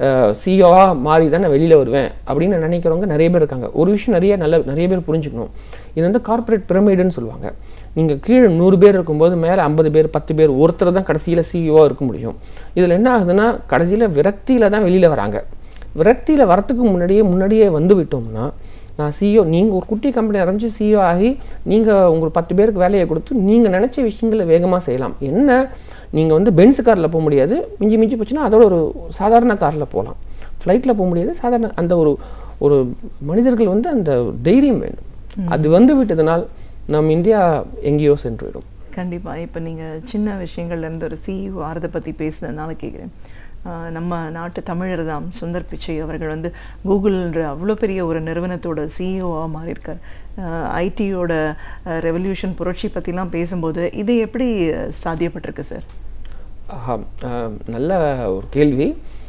சிஓவாக மாறி தான் நான் வெளியில் வருவேன் அப்படின்னு நினைக்கிறவங்க நிறைய பேர் இருக்காங்க ஒரு விஷயம் நிறைய நல்ல நிறைய பேர் புரிஞ்சுக்கணும் இது வந்து கார்ப்பரேட் பிரமிடுன்னு சொல்லுவாங்க நீங்கள் கீழே நூறு பேர் இருக்கும்போது மேலே ஐம்பது பேர் பத்து பேர் ஒருத்தர் தான் கடைசியில் சிஇஓவாக இருக்க முடியும் இதில் என்ன ஆகுதுன்னா கடைசியில் விரக்தியில் தான் வெளியில் வராங்க விரக்தியில் வரத்துக்கு முன்னாடியே முன்னாடியே வந்து விட்டோம்னா நான் சிஇஓ நீங்கள் ஒரு குட்டி கம்பெனி ஆரம்பித்து சிஇஓ ஆகி நீங்கள் உங்களுக்கு பத்து பேருக்கு வேலையை கொடுத்து நீங்கள் நினச்ச விஷயங்களை வேகமாக செய்யலாம் என்ன நீங்கள் வந்து பென்ஸ் காரில் போக முடியாது மிஞ்சி மிஞ்சி போச்சுன்னா அதோட ஒரு சாதாரண காரில் போகலாம் ஃப்ளைட்டில் போக முடியாது சாதாரண அந்த ஒரு ஒரு மனிதர்கள் வந்து அந்த தைரியம் வேண்டும் அது வந்து விட்டதனால் நம் இந்தியா எங்கேயோ சென்று விடும் கண்டிப்பா இப்போ நீங்க சின்ன விஷயங்கள்ல இருந்து ஒரு சிஇஓ ஆறதை பத்தி பேசுனதுனால கேட்குறேன் ஆஹ் நம்ம நாட்டு தமிழர் தான் சுந்தர் பிச்சை அவர்கள் வந்து கூகுள்ன்ற அவ்வளோ பெரிய ஒரு நிறுவனத்தோட சிஇஓவாக மாறியிருக்கார் ஐடியோட ரெவல்யூஷன் புரட்சி பற்றிலாம் பேசும்போது இது எப்படி அஹ், சாத்தியப்பட்டிருக்கு சார் ஆஹா, ஆஹ், நல்ல ஒரு கேள்வி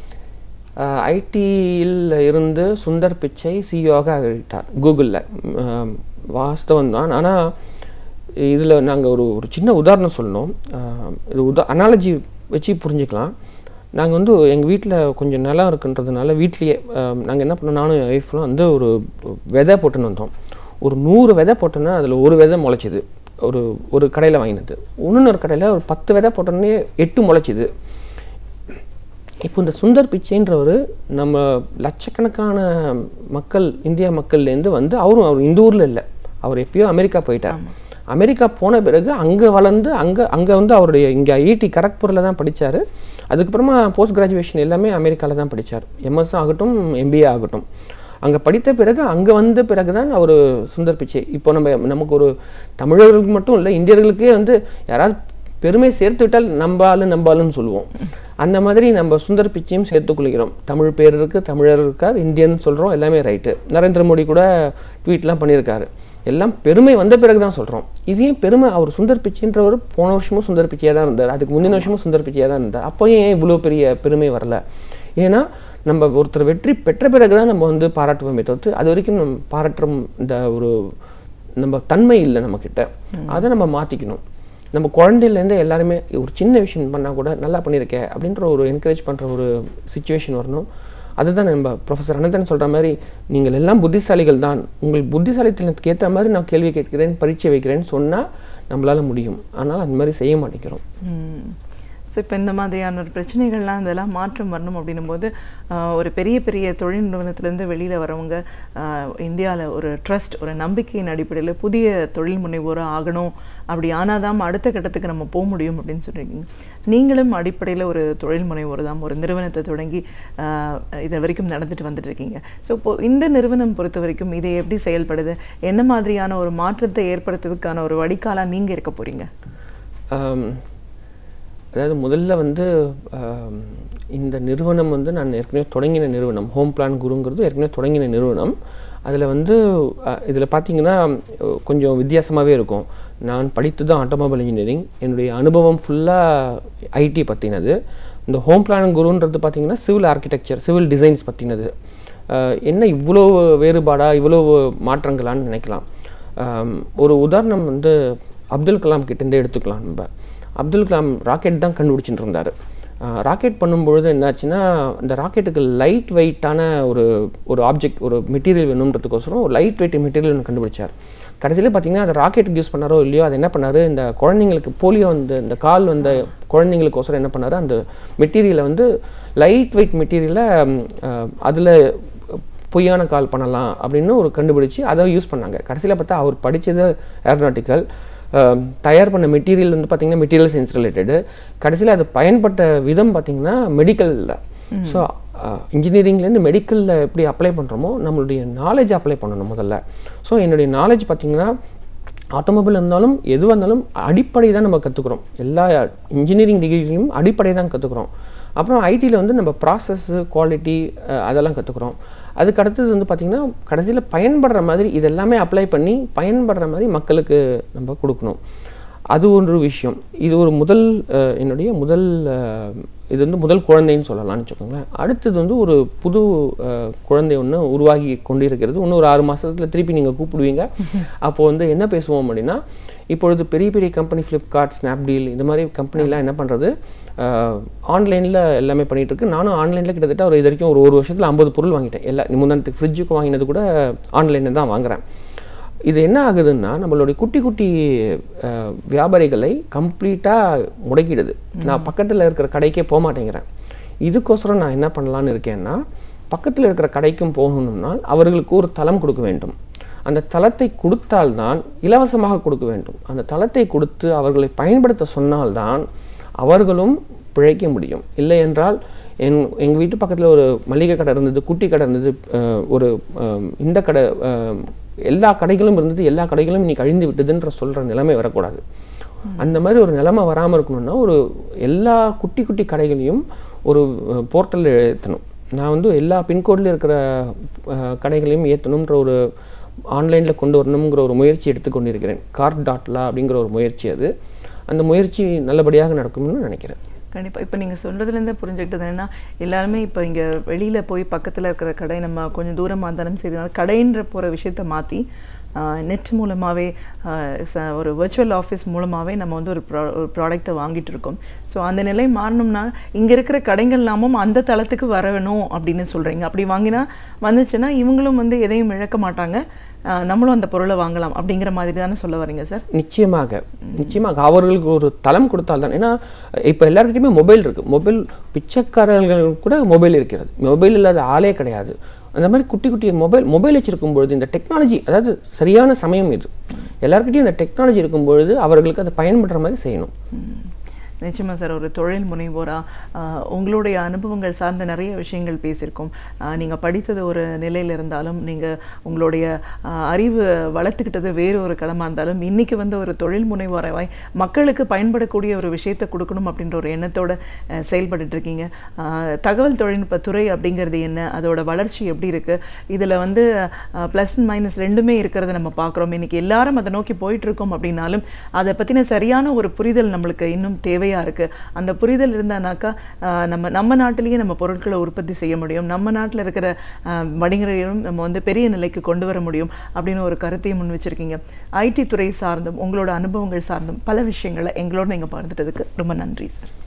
ஐடியில் இருந்து சுந்தர் பிச்சை சிஇஓவாக ஆகிட்டார் கூகுளில் வாஸ்தவம் தான் ஆனால் இதில் நாங்கள் ஒரு ஒரு சின்ன உதாரணம் சொல்லணும் ஆஹ், இது உதா அனாலஜி வச்சு புரிஞ்சுக்கலாம் நாங்கள் வந்து எங்கள் வீட்டில் கொஞ்சம் நிலம் இருக்குன்றதுனால வீட்லேயே நாங்கள் என்ன பண்ணோம் நானும் என் ஒய்ஃப்லாம் வந்து ஒரு விதை போட்டுன்னு வந்தோம் ஒரு நூறு விதை போட்டோன்னா அதில் ஒரு விதை முளைச்சிது ஒரு ஒரு கடையில் வாங்கினது இன்னொரு கடையில் ஒரு பத்து விதை போட்டோன்னே எட்டு முளைச்சிது இப்போ இந்த சுந்தர் பிச்சைன்றவர் நம்ம லட்சக்கணக்கான மக்கள் இந்தியா மக்கள்லேருந்து வந்து அவரும் அவர் இந்த ஊரில் இல்லை அவர் எப்பயோ அமெரிக்கா போயிட்டார் அமெரிக்கா போன பிறகு அங்கே வளர்ந்து அங்கே அங்கே வந்து அவருடைய இங்கே ஐஐடி கரக்பூரில் தான் படிச்சாரு அதுக்கப்புறமா போஸ்ட் கிராஜுவேஷன் எல்லாமே அமெரிக்காவில் தான் படிச்சார் எம்எஸ் ஆகட்டும் எம்பிஏ ஆகட்டும் அங்கே படித்த பிறகு அங்கே வந்த பிறகு தான் அவர் சுந்தர் பிச்சை இப்போ நம்ம நமக்கு ஒரு தமிழர்களுக்கு மட்டும் இல்லை இந்தியர்களுக்கே வந்து யாராவது பெருமை சேர்த்து விட்டால் நம்பாலு நம்பாலுன்னு சொல்லுவோம் அந்த மாதிரி நம்ம சுந்தர் பிச்சையும் சேர்த்துக் கொள்கிறோம் தமிழ் பேர் இருக்கு தமிழர் இருக்கார் இந்தியன் சொல்கிறோம் எல்லாமே ரைட்டு நரேந்திர மோடி கூட ட்வீட்லாம் பண்ணியிருக்காரு எல்லாம் பெருமை வந்த பிறகு தான் சொல்கிறோம் இதையும் பெருமை அவர் சுந்தர் பிச்சைன்றவர் போன வருஷமும் சுந்தர் பிச்சையாக தான் இருந்தார் அதுக்கு முந்தின வருஷமும் சுந்தர் பிச்சையாக தான் இருந்தார் அப்போ ஏன் இவ்வளோ பெரிய பெருமை வரல ஏன்னா நம்ம ஒருத்தர் வெற்றி பெற்ற பிறகு தான் நம்ம வந்து பாராட்டுவோமே தவிர்த்து அது வரைக்கும் நம்ம பாராட்டுற இந்த ஒரு நம்ம தன்மை இல்லை நம்மக்கிட்ட அதை நம்ம மாற்றிக்கணும் நம்ம குழந்தையிலேருந்து எல்லாருமே ஒரு சின்ன விஷயம் பண்ணால் கூட நல்லா பண்ணியிருக்க அப்படின்ற ஒரு என்கரேஜ் பண்ணுற ஒரு சுச்சுவேஷன் வரணும் அதுதான் நம்ம ப்ரொஃபஸர் அனந்தன் சொல்கிற மாதிரி நீங்கள் எல்லாம் புத்திசாலிகள் தான் உங்கள் புத்திசாலித்தனத்துக்கு ஏற்ற மாதிரி நான் கேள்வி கேட்கிறேன் பரீட்சை வைக்கிறேன்னு சொன்னால் நம்மளால் முடியும் ஆனால் அந்த மாதிரி செய்ய மாட்டேங்கிறோம் ஸோ இப்போ இந்த மாதிரியான ஒரு பிரச்சனைகள்லாம் இதெல்லாம் மாற்றம் வரணும் அப்படின்னும் போது ஆஹ், ஒரு பெரிய பெரிய தொழில் நிறுவனத்திலேருந்து வெளியில் வரவங்க இந்தியாவில் ஒரு ட்ரஸ்ட் ஒரு நம்பிக்கையின் அடிப்படையில் புதிய தொழில் முனைவோராக ஆகணும் அப்படி ஆனாதான் அடுத்த கட்டத்துக்கு நம்ம போக முடியும் அப்படின்னு சொல்லியிருக்கீங்க நீங்களும் அடிப்படையில் ஒரு தொழில் முனைவோர் தான் ஒரு நிறுவனத்தை தொடங்கி ஆஹ், இது வரைக்கும் நடந்துட்டு வந்துட்டு இருக்கீங்க ஸோ இப்போ இந்த நிறுவனம் பொறுத்த வரைக்கும் இது எப்படி செயல்படுது என்ன மாதிரியான ஒரு மாற்றத்தை ஏற்படுத்துறதுக்கான ஒரு வடிகாலாக நீங்கள் இருக்க போறீங்க ஆம், அதாவது முதல்ல வந்து ஆம், இந்த நிறுவனம் வந்து நான் ஏற்கனவே தொடங்கின நிறுவனம் ஹோம் பிளான் குருங்கிறது ஏற்கனவே தொடங்கின நிறுவனம் அதில் வந்து இதில் பார்த்தீங்கன்னா அஹ், கொஞ்சம் வித்தியாசமாகவே இருக்கும் நான் படித்தது ஆட்டோமொபைல் இன்ஜினியரிங் என்னுடைய அனுபவம் ஃபுல்லாக ஐடி பற்றினது இந்த ஹோம் பிளான் குருன்றது பார்த்தீங்கன்னா சிவில் ஆர்கிடெக்சர் சிவில் டிசைன்ஸ் பற்றினது என்ன இவ்வளோ வேறுபாடா இவ்வளோ மாற்றங்களான்னு நினைக்கலாம் ஆம், ஒரு உதாரணம் வந்து அப்துல் கலாம் கிட்டேருந்தே எடுத்துக்கலாம் நம்ம அப்துல் கலாம் ராக்கெட் தான் கண்டுபிடிச்சிட்டு இருந்தார் ராக்கெட் பண்ணும்பொழுது என்னாச்சுன்னா இந்த ராக்கெட்டுக்கு லைட் வெயிட்டான ஒரு ஒரு ஆப்ஜெக்ட் ஒரு மெட்டீரியல் வேணுன்றதுக்கோசரம் ஒரு லைட் வெயிட் மெட்டீரியல் ஒன்று கண்டுபிடிச்சார் கடைசியில் பார்த்தீங்கன்னா அதை ராக்கெட்டுக்கு யூஸ் பண்ணாரோ இல்லையோ அதை என்ன பண்ணாரு இந்த குழந்தைங்களுக்கு போலியோ வந்து இந்த கால் வந்த குழந்தைங்களுக்கோசரம் என்ன பண்ணாரு அந்த மெட்டீரியலை வந்து லைட் வெயிட் மெட்டீரியலை அதில் பொய்யான கால் பண்ணலாம் அப்படின்னு ஒரு கண்டுபிடிச்சு அதை யூஸ் பண்ணாங்க கடைசியில் பார்த்தா அவர் படித்தது ஏரோநாட்டிக்கல் தயார் பண்ண மெட்டீரியல் வந்து பார்த்தீங்கன்னா மெட்டீரியல் சயின்ஸ் ரிலேட்டடு கடைசியில் அது பயன்பட்ட விதம் பார்த்தீங்கன்னா மெடிக்கலில் ஸோ இன்ஜினியரிங்லேருந்து மெடிக்கலில் எப்படி அப்ளை பண்ணுறோமோ நம்மளுடைய நாலேஜ் அப்ளை பண்ணணும் முதல்ல ஸோ என்னுடைய நாலேஜ் பார்த்தீங்கன்னா ஆட்டோமொபைல் இருந்தாலும் எதுவாக இருந்தாலும் அடிப்படை தான் நம்ம கற்றுக்குறோம் எல்லா இன்ஜினியரிங் டிகிரிலையும் அடிப்படை தான் கற்றுக்குறோம் அப்புறம் ஐடியில் வந்து நம்ம ப்ராசஸ்ஸு குவாலிட்டி அதெல்லாம் கற்றுக்குறோம் அதுக்கு அடுத்தது வந்து பார்த்திங்கன்னா கடைசியில் பயன்படுற மாதிரி இதெல்லாமே அப்ளை பண்ணி பயன்படுற மாதிரி மக்களுக்கு நம்ம கொடுக்கணும் அது ஒரு விஷயம் இது ஒரு முதல் அஹ், என்னுடைய முதல் அஹ், இது வந்து முதல் குழந்தைன்னு சொல்லலாம்னு வச்சுக்கோங்களேன் அடுத்தது வந்து ஒரு புது அஹ், குழந்தை ஒன்று உருவாகி கொண்டிருக்கிறது இன்னும் ஒரு ஆறு மாசத்துல திருப்பி நீங்கள் கூப்பிடுவீங்க அப்போ வந்து என்ன பேசுவோம் அப்படின்னா இப்பொழுது பெரிய பெரிய கம்பெனி ஃப்ளிப்கார்ட் ஸ்னாப்டீல் இந்த மாதிரி கம்பெனிலாம் என்ன பண்ணுறது ஆன்லைனில் எல்லாமே பண்ணிட்டு இருக்கு நானும் ஆன்லைனில் கிட்டத்தட்ட ஒரு இது வரைக்கும் ஒரு ஒரு வருஷத்தில் ஐம்பது பொருள் வாங்கிட்டேன் எல்லா முந்தானத்துக்கு ஃப்ரிட்ஜுக்கு வாங்கினது கூட ஆன்லைனில் தான் வாங்குறேன் இது என்ன ஆகுதுன்னா நம்மளுடைய குட்டி குட்டி அஹ், வியாபாரிகளை கம்ப்ளீட்டாக முடக்கிடுது நான் பக்கத்தில் இருக்கிற கடைக்கே போக மாட்டேங்கிறேன் இதுக்கோசரம் நான் என்ன பண்ணலான்னு இருக்கேன்னா பக்கத்தில் இருக்கிற கடைக்கும் போகணும்னா அவர்களுக்கு ஒரு தளம் கொடுக்க வேண்டும் அந்த தளத்தை கொடுத்தால்தான் இலவசமாக கொடுக்க வேண்டும் அந்த தளத்தை கொடுத்து அவர்களை பயன்படுத்த சொன்னால்தான் அவர்களும் பிழைக்க முடியும் இல்லை என்றால் என் எங்கள் வீட்டு பக்கத்தில் ஒரு மளிகை கடை இருந்தது குட்டி கடை இருந்தது அஹ், ஒரு அஹ், இந்த கடை அஹ், எல்லா கடைகளும் இருந்தது எல்லா கடைகளும் இன்னைக்கு அழிந்து விட்டதுன்ற சொல்கிற நிலைமை வரக்கூடாது அந்த மாதிரி ஒரு நிலைமை வராமல் இருக்கணும்னா ஒரு எல்லா குட்டி குட்டி கடைகளையும் ஒரு போர்ட்டலில் ஏற்றணும் நான் வந்து எல்லா பின்கோடில் இருக்கிற அஹ், கடைகளையும் ஏற்றணுன்ற ஒரு ஆன்லைனில் கொண்டு வரணுங்கிற ஒரு முயற்சி எடுத்துக்கொண்டிருக்கிறேன் கார்ட் டாட்லா அப்படிங்கிற ஒரு முயற்சி அது அந்த முயற்சி நல்லபடியாக நடக்கும்னு நினைக்கிறேன் கண்டிப்பா இப்போ நீங்க சொல்றதுலேருந்தே புரிஞ்சுக்கிட்டது என்னன்னா எல்லாருமே இப்போ இங்க வெளியில போய் பக்கத்துல இருக்கிற கடை நம்ம கொஞ்சம் தூரமா இருந்தாலும் சரி கடைன்ற போற விஷயத்த மாத்தி நெட் மூலமாவே ஆஹ் ச- ஒரு வர்ச்சுவல் ஆஃபீஸ் மூலமாவே நம்ம வந்து ஒரு ப்ரா ஒரு ப்ராடக்ட்டை வாங்கிட்டு இருக்கோம் ஸோ அந்த நிலை மாறணும்னா இங்க இருக்கிற கடைகள் எல்லாமும் அந்த தளத்துக்கு வரணும் அப்படின்னு சொல்றீங்க அப்படி வாங்கினா வந்துச்சுன்னா இவங்களும் வந்து எதையும் இழக்க மாட்டாங்க ஆஹ் நம்மளும் அந்த பொருளை வாங்கலாம் அப்படிங்கிற மாதிரி தானே சொல்ல வரீங்க சார் நிச்சயமாக நிச்சயமாக அவர்களுக்கு ஒரு தளம் கொடுத்தால்தான் ஏன்னா இப்போ எல்லாருக்கிட்டையுமே மொபைல் இருக்குது மொபைல் பிச்சைக்காரர்கள் கூட மொபைல் இருக்கிறது மொபைல் இல்லாத ஆளே கிடையாது அந்த மாதிரி குட்டி குட்டி மொபைல் மொபைல் வச்சிருக்கும் பொழுது இந்த டெக்னாலஜி அதாவது சரியான சமயம் இது எல்லாருக்கிட்டையும் இந்த டெக்னாலஜி இருக்கும் பொழுது அவர்களுக்கு அதை பயன்படுற மாதிரி செய்யணும் நிச்சயமா சார் ஒரு தொழில் முனைவோரா ஆஹ், உங்களுடைய அனுபவங்கள் சார்ந்த நிறைய விஷயங்கள் பேசியிருக்கோம் ஆஹ், நீங்க படித்தது ஒரு நிலையில இருந்தாலும் நீங்க உங்களுடைய ஆஹ், அறிவு வளர்த்துக்கிட்டது வேறு ஒரு களமா இருந்தாலும் இன்னைக்கு வந்து ஒரு தொழில் முனைவோராய் மக்களுக்கு பயன்படக்கூடிய ஒரு விஷயத்தை கொடுக்கணும் அப்படின்ற ஒரு எண்ணத்தோட ஆஹ், செயல்பட்டுட்டு இருக்கீங்க ஆஹ், தகவல் தொழில்நுட்ப துறை அப்படிங்கிறது என்ன அதோட வளர்ச்சி எப்படி இருக்கு இதுல வந்து ப்ளஸ் மைனஸ் ரெண்டுமே இருக்கிறத நம்ம பார்க்குறோம் இன்னைக்கு எல்லாரும் அதை நோக்கி போயிட்டு இருக்கோம் அப்படின்னாலும் அதை பத்தின சரியான ஒரு புரிதல் நம்மளுக்கு இன்னும் தேவையா இருக்கு அந்த புரிதல் இருந்தானாக்கா ஆஹ், நம்ம நம்ம நாட்டிலேயே நம்ம பொருட்களை உற்பத்தி செய்ய முடியும் நம்ம நாட்டில் இருக்கிற ஆஹ், வணிகரையும் நம்ம வந்து பெரிய நிலைக்கு கொண்டு வர முடியும் அப்படின்னு ஒரு கருத்தையும் முன் வச்சிருக்கீங்க ஐடி துறை சார்ந்தும் உங்களோட அனுபவங்கள் சார்ந்தும் பல விஷயங்களை எங்களோட நீங்க பகிர்ந்துட்டதுக்கு ரொம்ப நன்றி சார்